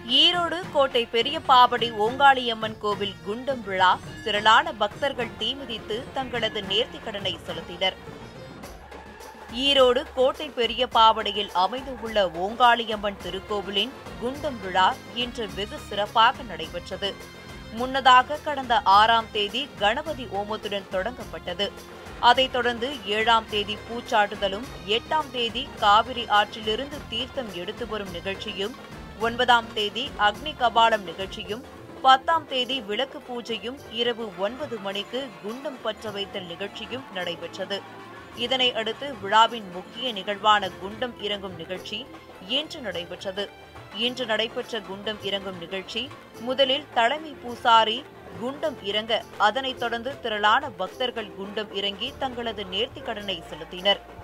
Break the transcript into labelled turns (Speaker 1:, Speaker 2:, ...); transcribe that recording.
Speaker 1: ஈரோடு கோட்டை பெரிய பாவடி ஓங்காளியம்மன் கோவில் குண்டம் விழா திரளான பக்தர்கள் தீமிதித்து தங்களது நேர்த்திக் கடனை செலுத்தினர் ஈரோடு கோட்டை பெரிய பாவடியில் அமைந்துள்ள ஓங்காளியம்மன் திருக்கோவிலின் குண்டம் விழா இன்று வெகு சிறப்பாக நடைபெற்றது முன்னதாக கடந்த ஆறாம் தேதி கணபதி ஓமத்துடன் தொடங்கப்பட்டது அதைத் தொடர்ந்து ஏழாம் தேதி பூச்சாட்டுதலும் எட்டாம் தேதி காவிரி ஆற்றிலிருந்து தீர்த்தம் எடுத்து வரும் நிகழ்ச்சியும் ஒன்பதாம் தேதி அக்னி கபாலம் நிகழ்ச்சியும் பத்தாம் தேதி விளக்கு பூஜையும் இரவு ஒன்பது மணிக்கு குண்டம் பற்ற வைத்தல் நிகழ்ச்சியும் நடைபெற்றது இதனை அடுத்து விழாவின் முக்கிய நிகழ்வான குண்டம் இறங்கும் நிகழ்ச்சி இன்று நடைபெற்றது இன்று நடைபெற்ற குண்டம் இறங்கும் நிகழ்ச்சி முதலில் தலைமை பூசாரி குண்டம் இறங்க அதனைத் தொடர்ந்து திரளான பக்தர்கள் குண்டம் இறங்கி தங்களது நேர்த்திக் கடனை செலுத்தினர்